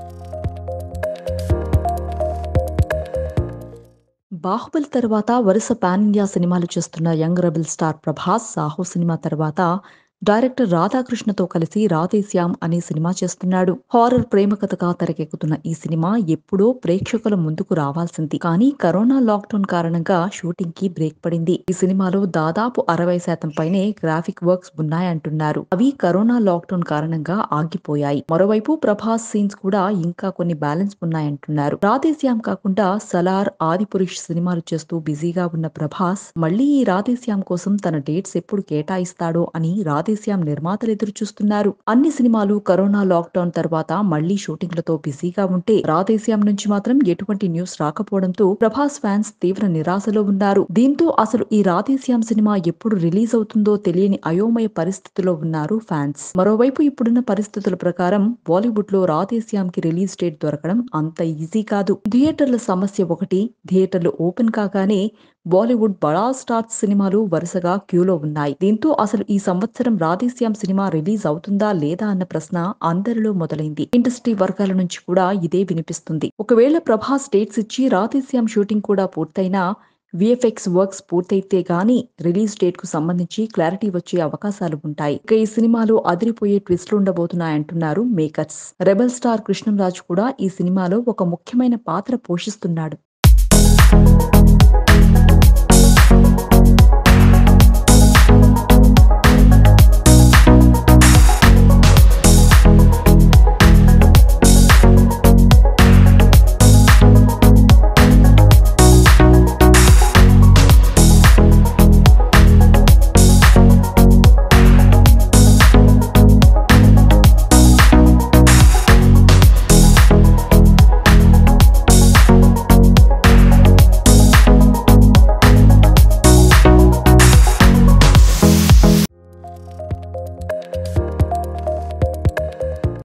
బాహుబలి తర్వాత వరుస pan India సినిమాలు చేస్తున్న young rebel star Prabhas Saaho cinema తర్వాత డైరెక్టర్ రాధాకృష్ణతో కలిసి రాధేశ్యామ్ అనే సినిమా చేస్తున్నాడు హారర్ ప్రేమ కథగా తెరకెక్కుతున్న ఈ సినిమా ఎప్పుడో ప్రేక్షకుల ముందుకు రావాల్సింది కానీ కరోనా లాక్డౌన్ కారణంగా షూటింగ్ కి బ్రేక్ పడింది ఈ సినిమాలో దాదాపు అరవై శాతం పైనే గ్రాఫిక్ వర్క్స్ ఉన్నాయంటున్నారు అవి కరోనా లాక్డౌన్ కారణంగా ఆగిపోయాయి మరోవైపు ప్రభాస్ సీన్స్ కూడా ఇంకా కొన్ని బ్యాలెన్స్ ఉన్నాయంటున్నారు రాధేశ్యామ్ కాకుండా సలార్ ఆదిపురుష్ సినిమాలు చేస్తూ బిజీగా ఉన్న ప్రభాస్ మళ్లీ ఈ రాధేశ్యామ్ కోసం తన డేట్స్ ఎప్పుడు కేటాయిస్తాడో అని రాధేశ్యామ్ నిర్మాతలు ఎదురు చూస్తున్నారు అన్ని సినిమాలు కరోనా లాక్డౌన్ తర్వాత మళ్లీ షూటింగ్లతో బిజీగా ఉంటే రాధేశ్యామ్ నుంచి మాత్రం ఎటువంటి న్యూస్ రాకపోవడంతో ప్రభాస్ ఫ్యాన్స్ తీవ్ర నిరాశలో ఉన్నారు దీంతో అసలు ఈ రాధేశ్యామ్ సినిమా ఎప్పుడు రిలీజ్ అవుతుందో తెలియని అయోమయ పరిస్థితిలో ఉన్నారు ఫ్యాన్స్ మరోవైపు ఇప్పుడున్న పరిస్థితుల ప్రకారం బాలీవుడ్ లో రాధేశ్యామ్ కి రిలీజ్ డేట్ దొరకడం అంత ఈజీ కాదు థియేటర్ల సమస్య ఒకటి థియేటర్లు ఓపెన్ కాగానే బాలీవుడ్ బడా స్టార్స్ సినిమాలు వరుసగా క్యూలో ఉన్నాయి దీంతో అసలు ఈ సంవత్సరం రాధేశ్యామ్ సినిమా రిలీజ్ అవుతుందా లేదా అన్న ప్రశ్న అందరిలో మొదలైంది ఇండస్ట్రీ వర్గాల నుంచి కూడా ఇదే వినిపిస్తుంది ఒకవేళ ప్రభాస్ డేట్స్ ఇచ్చి రాధేశ్యామ్ షూటింగ్ కూడా పూర్తయినా విఎఫ్ఎక్స్ వర్క్స్ పూర్తయితే గానీ రిలీజ్ డేట్ కు సంబంధించి క్లారిటీ వచ్చే అవకాశాలు ఉంటాయి ఇక ఈ సినిమాలో అదిరిపోయే ట్విస్ట్లు ఉండబోతున్నాయంటున్నారు మేకర్స్ రెబల్ స్టార్ కృష్ణంరాజు కూడా ఈ సినిమాలో ఒక ముఖ్యమైన పాత్ర పోషిస్తున్నాడు